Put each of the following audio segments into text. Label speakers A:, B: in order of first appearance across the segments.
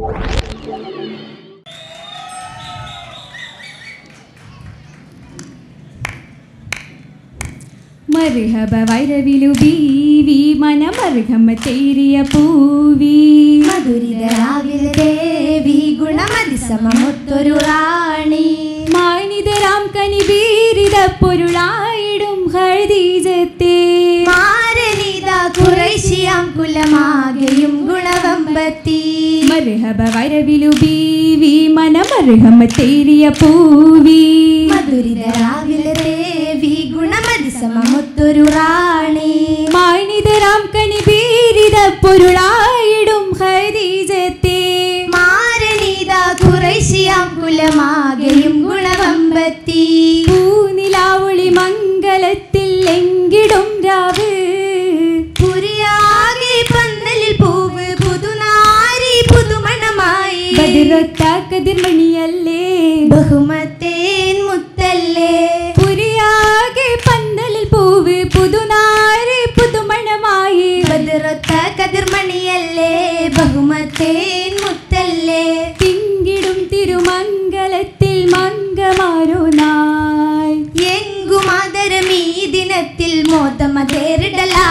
A: മർഹബ വൈരവിലു ബീവി മനമർഹമ തേരിയ പൂവി
B: മധുരിതരാവിലെ ദേവി ഗുണമതി സമമൊത്തൊരു റാണി
A: മാനിതരാം കനി ബീരിത പൊരുളായിടും ഹഴദീജത്തെ
B: മാരനീത കുറേശ്യാം കുലമാകെയും ഗുണവമ്പത്തി
A: മർഹബ വൈരവിലു ബീവി മനമർഹമ തേരിയ പൂവി
B: മധുരിതരാവിലെ ദേവി ഗുണമതി സമമൊത്തൊരു റാണി
A: മാനിതരാം കനി ബീരിത പൊരുളായിടും ഹഴദീജത്തെ
B: മാരനീത കുറേശ്യാം കുലമാകെയും ഗുണവമ്പത്തി
A: പൂനിലാവുളി മംഗലത്തിൽ എങ്കിടും രാവ്
B: പുരിയാകെ പന്തലിൽ പൂവ് പുതുനാരി പുതുമണമായി
A: ബദിറൊത്ത കതിർമണിയല്ലേ
B: ബഹുമത്തേൻ മുത്തല്ലേ
A: പുരിയാകെ പന്തലിൽ പൂവ് പുതുനാര് പുതുമണമായി
B: ബദിറൊത്ത കതിർമണിയല്ലേ ബഹുമത്തേൻ മുത്തല്ലേ
A: തിങ്കിടും തിരുമംഗലത്തിൽ മംഗമാരോ നായ്
B: എങ്കുമാതരം ഈ ദിനത്തിൽ മോതമതേറിടലാ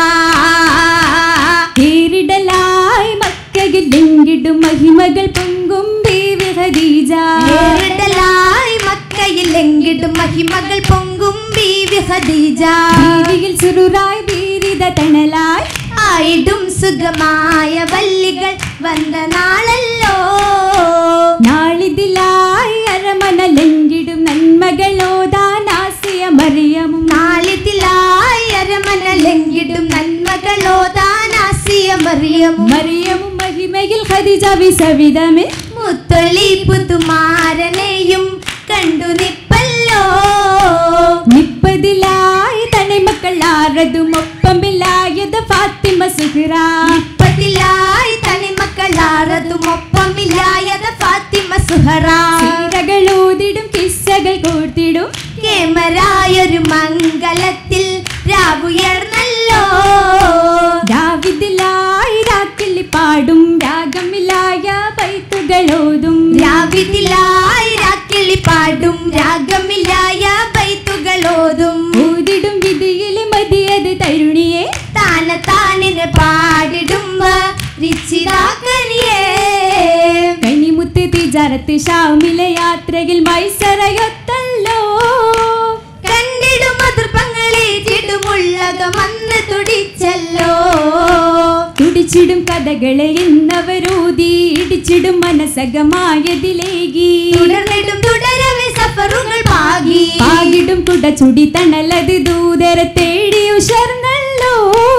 A: ഏറിടലായി മക്കകിൽ എങ്കിടും മഹിമകൾ പൊങ്കും ബീവി ഖദീജ
B: ഏറിടലായി മക്കയിൽ എങ്കിടും മഹിമകൾ പൊങ്കും ബീവി ഖദീജ
A: ബീവിയിൽ സുറുറായി ബീരിത തണലായി
B: ആയിടും സുഖമായ വല്ലികൾ വന്ന നാളല്ലോ
A: നാളിതിലായി അരമനലെങ്കിടും നന്മകളോദാനാസിയ മറിയമും
B: നാളിതിലായി അരമനലെങ്കിടും നന്മകളോ താനാസിയ മറിയമും
A: മറിയമും മഹിമയിൽ ഖദീജ വിസവിധമേ
B: മുത്തൊളി പുതുമാരനെയും കണ്ടു നിപ്പല്ലോ
A: നിപ്പതിലായി തണിമക്കൾ ആറതും ഒപ്പമില്ലായത് ഫാത്തിമ സുഹ്റ
B: പതിലായി തനിമക്കളാറതും ഒപ്പമില്ലായത ഫാത്തിമ സുഹറ
A: സീരകളൂതിടും കിസ്സകൾ കൂർത്തിടും
B: കേമരായൊരു മംഗലത്തിൽ രാവുയർന്നല്ലോ
A: രാവിതിലായി രാക്കിള്ളി പാടും രാഗമില്ലായ ബൈത്തുകളോതും
B: രാവിതിലായി രാക്കിളി പാടും രാഗമില്ലായ ബൈത്തുകളോതും
A: ഊതിടും വിധിയിൽ മതിയത് തരുണിയെ
B: താന താനിന് പാടിടുമ്പ രിച്ചിതാക്കനിയേ
A: കണിമുത്ത് തിജാരത്ത് ഷാമിലെ യാത്രയിൽ മൈസറയൊത്തല്ലോ
B: കണ്ടിടും അതിർപ്പങ്ങളെ ചിടുമുള്ളകമന്ന് തുടിച്ചല്ലോ
A: തുടിച്ചിടും കഥകളെ ഇന്നവരൂതി ഇടിച്ചിടും മനസകമായതിലേകി
B: തുടർന്നിടും തുടരവെ സഫറുകൾ പാകി
A: പാകിടും കുട ചുടി തണലത് ദൂതര തേടി ഉഷർന്നല്ലോ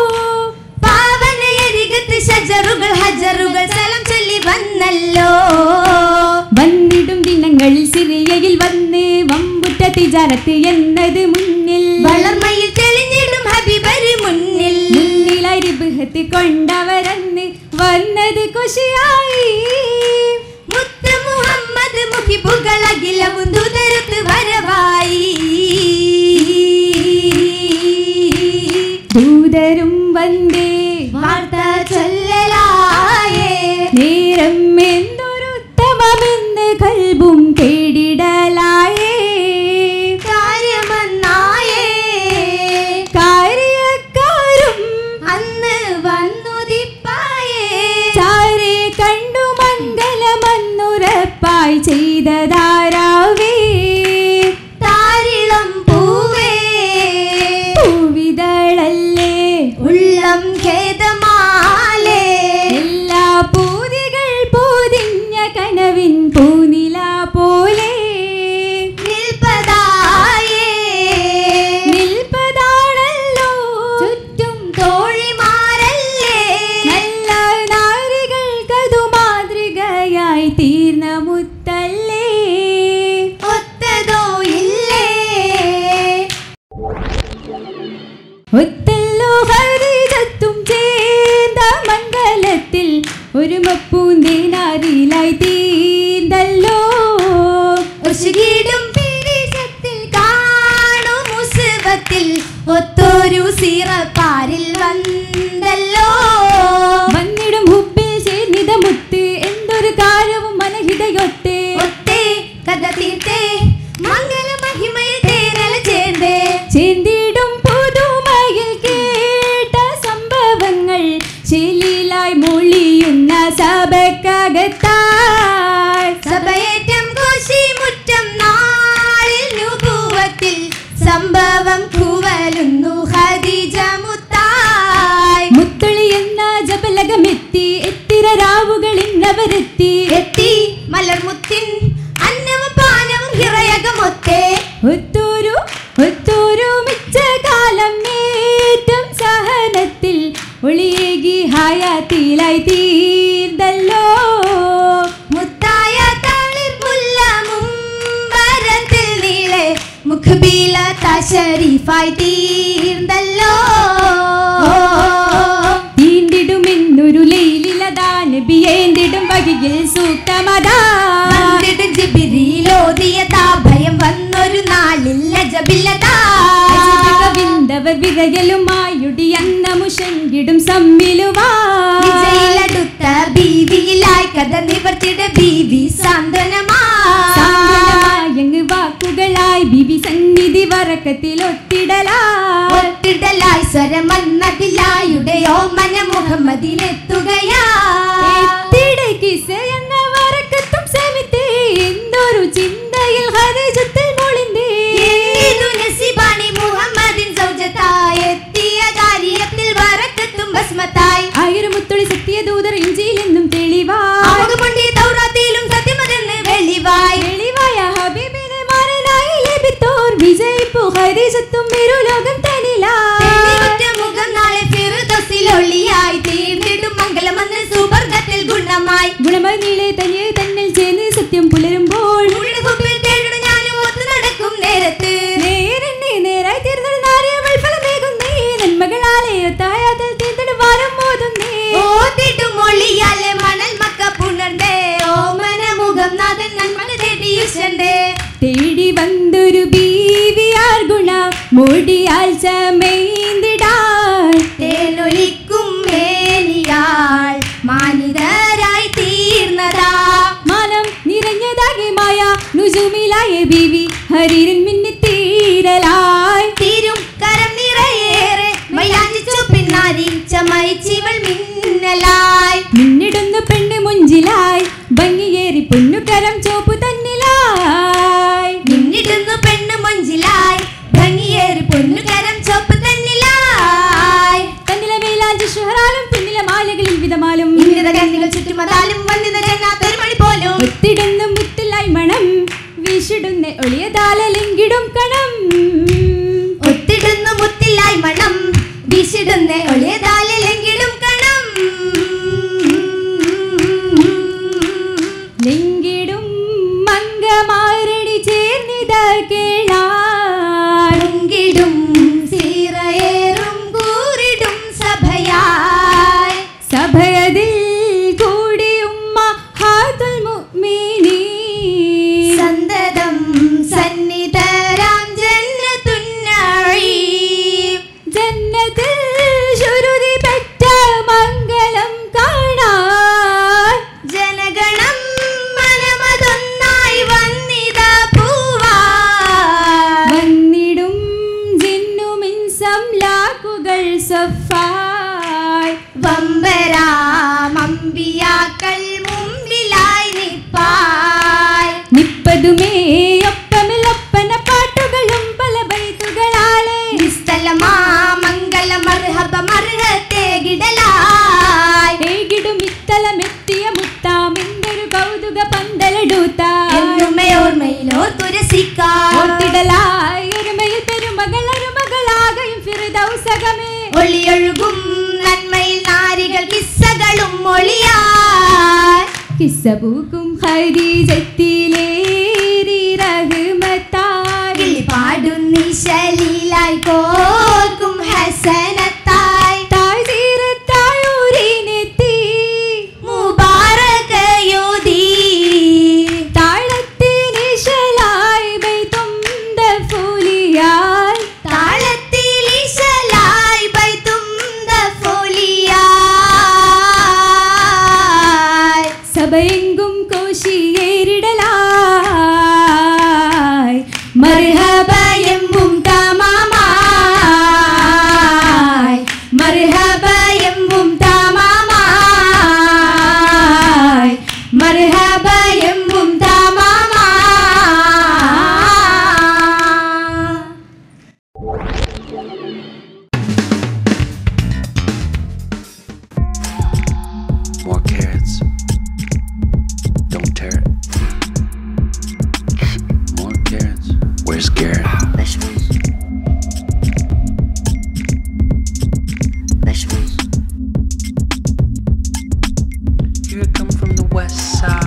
B: പാവനയരികത്ത് ഷജറുകൾ ഹജറുകൾ സലം ചൊല്ലി വന്നല്ലോ
A: വന്നിടും ദിനങ്ങളിൽ സിറിയയിൽ വന്ന് വമ്പുറ്റ തിജാരത്ത് എന്നത് മുന്നിൽ
B: വളർമയിൽ തെളിഞ്ഞിടും ഹബിബര് മുന്നിൽ
A: മുന്നിലായി ബൃഹത്ത് കൊണ്ടവരന്ന് വന്നത് കുശിയായി
B: മുത്ത് മുഹമ്മദ് മുഹിബുകൾ അഖിലവും ദുതരത്ത് വരവായി
A: ദൂതരും വന്നേ
B: വാർത്ത ചൊല്ലലായേ
A: നേരം എന്തൊരുത്തമെന്ന് കൽബും കേടിടലായേ
B: കാര്യമെന്നായേ
A: കാര്യക്കാരും
B: അന്ന് വന്നുദിപ്പായേ
A: ചാരെ കണ്ടു മംഗലമന്നുറപ്പായി ചെയ്തതാരാവേ
B: താരിളം പൂവേ
A: പൂവിതളല്ലേ
B: ഉള്ളം ഖേദമാലേ
A: എല്ലാ പൂതികൾ പൂതിഞ്ഞ കനവിൻ പൂനില പോലെ
B: നിൽപ്പതായേ
A: നിൽപ്പതാണല്ലോ
B: ചുറ്റും തോഴിമാരല്ലേ
A: നല്ല നാരികൾക്കതു മാതൃകയായി തീർന്ന മുത്തല്ലേ
B: ഒത്തതോ ഇല്ലേ
A: ഒത്തല്ലോ ഹരിതത്തും ചേർന്ന മംഗലത്തിൽ ഒരു മപ്പൂന്തേനാരിലായി തീർന്നല്ലോ
B: ഉർശുകീടും പിരിശത്തിൽ കാണും മുസുബത്തിൽ ഒത്തൊരു സീറപ്പാരിൽ വന്നല്ലോ
A: വന്നിടും ഹുബിൽ ചേർന്നിത മുത്ത് എന്തൊരു ദൂതരത്താൽ
B: സഭയേറ്റം കോശി മുറ്റം നാളിൽ നുപൂവത്തിൽ സംഭവം കൂവലുന്നു ഹദീജ മുത്തായി
A: മുത്തുളി എന്ന ജപലകമെത്തി എത്തിര രാവുകൾ ഇന്നവരെത്തി
B: എത്തി മലർമുത്തിൻ അന്നവും പാനവും ഹിറയകമൊത്തേ
A: ഒത്തൂരു ഒത്തൂരു മിച്ച കാലം ഏറ്റം സഹനത്തിൽ ഒളിയേകി ഹായാത്തിലായി തീർന്നല്ലോ
B: മുത്തായ തളിർ മുല്ല മുമ്പരത്തിൽ നീളെ മുഖബീല തശരീഫായി തീർന്നല്ലോ
A: തീണ്ടിടുമെന്നൊരു ലൈലിലതാ നബിയേണ്ടിടും വകിയിൽ സൂക്തമതാ
B: വന്നിടും ജിബിരിയിലോതിയതാ ഭയം വന്നൊരു നാളിൽ ലജബില്ലതാ
A: വിന്തവർ വിറയലുമായുടി അന്ന മുഷങ്കിടും സമ്മിലുവാ
B: വിജയിലടുത്ത ബീവിയിലായി കഥ നിവർത്തിട ബീവി സാന്ത്വനമാ
A: സാന്ത്വനമായങ്ങ് വാക്കുകളായി ബിബി സന്നിധി വറക്കത്തിൽ ഒത്തിടലാ
B: ഒത്തിടലായി സ്വരം വന്നതിലായുടെ ഓമന മുഹമ്മദിനെത്തുകയാ
A: എന്ന വറക്കത്തും സമിത്തേ എന്തൊരു ചിന്തയിൽ ഹരിജത്തിൽ മൊളിന്തേ
B: എന്നിതു നസിബാണി മുഹമ്മദിൻ സൗജത്തായി എത്തിയ കാര്യത്തിൽ വറക്കത്തും ഭസ്മത്തായി
A: ആയിരം മുത്തുളി സത്യ ദൂതർ ഇഞ്ചിയിലെന്നും തെളിവാ
B: ആമുഖമുണ്ട് തൗറാത്തിലും സത്യമതെന്ന് വെളിവായി
A: തെളിവായ ഹബീബിനെ മാറനായി ലഭിത്തോർ വിജയിപ്പു ഹരിജത്തും ഇരുലോകം തനിലാ
B: തെളിവുറ്റ മുഖം നാളെ ഫിറുദൗസിലൊളിയായി തീർന്നിടും മംഗളമെന്ന് സുവർഗത്തിൽ ഗുണമായി
A: ഗുണമായി നീളെ തനിയെ തന്നിൽ ചേർന്ന് സത്യം പുലരുമ്പോൾ
B: ഉള്ളിൽ കുപ്പിൽ തേടും ഞാനും ഒത്തു നടക്കും നേരത്ത്
A: നേരെന്നെ നേരായി തീർന്നൊരു നാരിയവൾ ഫലമേകുന്നേ നന്മകളാലെ ഒത്തായാതിൽ തീർന്നിടുവാനും മോതുന്നേ
B: ഓതിടും മൊഴിയാലെ മണൽ മക്ക പുണർന്നേ ഓമന മുഖം നാഥൻ നന്മന തേടിയുഷണ്ടേ
A: തേടി വന്നൊരു ബീവിയാർ ഗുണ മുടിയാൽ ചമൈന്തിടാൻ
B: തേനൊലിക്കും മേനിയാൾ മാനിതരായി തീർന്നതാ
A: മാനം നിറഞ്ഞതാകെ മായ നുജുമിലായ ബീവി ഹരിരൻ മിന്നി തീരലായി
B: തീരും കരം നിറയേറെ മൈലാഞ്ചിച്ചു പിന്നാരി ചമയിച്ചിവൾ മിന്നലായി
A: മിന്നിടുന്നു പെണ്ണ് മുഞ്ചിലായി ഭംഗിയേറി പൊന്നുകരം ചോപ്പു തന്നിലായി
B: നിന്നിടുന്നു പെണ്ണ് മൊഞ്ചിലായി ഭംഗിയേറി പൊന്നുകരം ചൊപ്പ് തന്നിലായി
A: തന്നിലെ മേലാഞ്ചി ഷുഹറാലും പിന്നിലെ മാലകളിൽ വിധമാലും
B: ഇന്നിത കണ്ണികൾ ചുറ്റുമതാലും വന്നിത ജന്നാത്തൊരു മണി പോലും
A: ഒത്തിടുന്നു മുത്തിലായി മണം വീശിടുന്ന ഒളിയതാലെങ്കിടും കണം
B: ഒത്തിടുന്നു മുത്തില്ലായി മണം വീശിടുന്ന ഒളിയതാലെങ്കിലും കണം
A: ലിങ്കിടും മംഗമാരടി ചേർന്നിത കേളാൻ
B: പങ്കിടും സീറയേറും കൂറിടും സഭയായി
A: സഭയതിൽ കൂടിയുമ്മ ഹാതുൽ മുഅ്മിനീൻ
B: സന്തതം സന്നിധരാം ജന്നത്തുന്നഴീ
A: ജന്നത്തിൽ ശുരുതി പെറ്റ മംഗളം കാണാൻ
B: ജനഗണം മനമതൊന്നായി വന്നിത പൂവാ
A: വന്നിടും ജിന്നുമിൻസം ലാക്കുകൾ സഫായ്
B: വമ്പരാമമ്പിയാക്കൾ മുമ്പിലായി നിപ്പായി
A: നിപ്പതുമേ ഒപ്പമിലൊപ്പന പാട്ടുകളും പല ബൈത്തുകളാലെ
B: നിസ്തലമാ മംഗള മർഹബ മർഹത്തെ ഗിടലായി
A: ഏകിടും ഇത്തലമെത്തിയ മുത്താമെന്തൊരു കൗതുക പന്തലെടുത്താൽ
B: എന്നുമേ ഓർമ്മയിലോർ തുരസിക്കാൻ
A: ഓർത്തിടലായി ഒരുമയിൽ പെരുമകൾ അരുമകളാകയും ഫിറുദൗസകമേ
B: ഒളിയൊഴുകും നന്മയിൽ നാരികൾ കിസ്സകളും മൊളിയായി
A: കിസ്സപൂക്കും ഹരിജത്തിലേറി റഹ്മത്താൽ
B: കിളി പാടും നിശലിലായി കോർക്കും ഹസനത്തായി
A: താഴ്തീരത്തായൂരിനെത്തി
B: മുബാറകയോദി
A: താളത്തിനിശലായി ബൈത്തും ദഫൂലിയാൽ
B: താളത്തിലിശലായി ബൈത്തും ദഫോലിയായി
A: സഭയെങ്കും കോശിയേരിടലായി മർഹബയെമ്പും തമാമായി മർഹബയെമ്പും തമാമായി
C: sa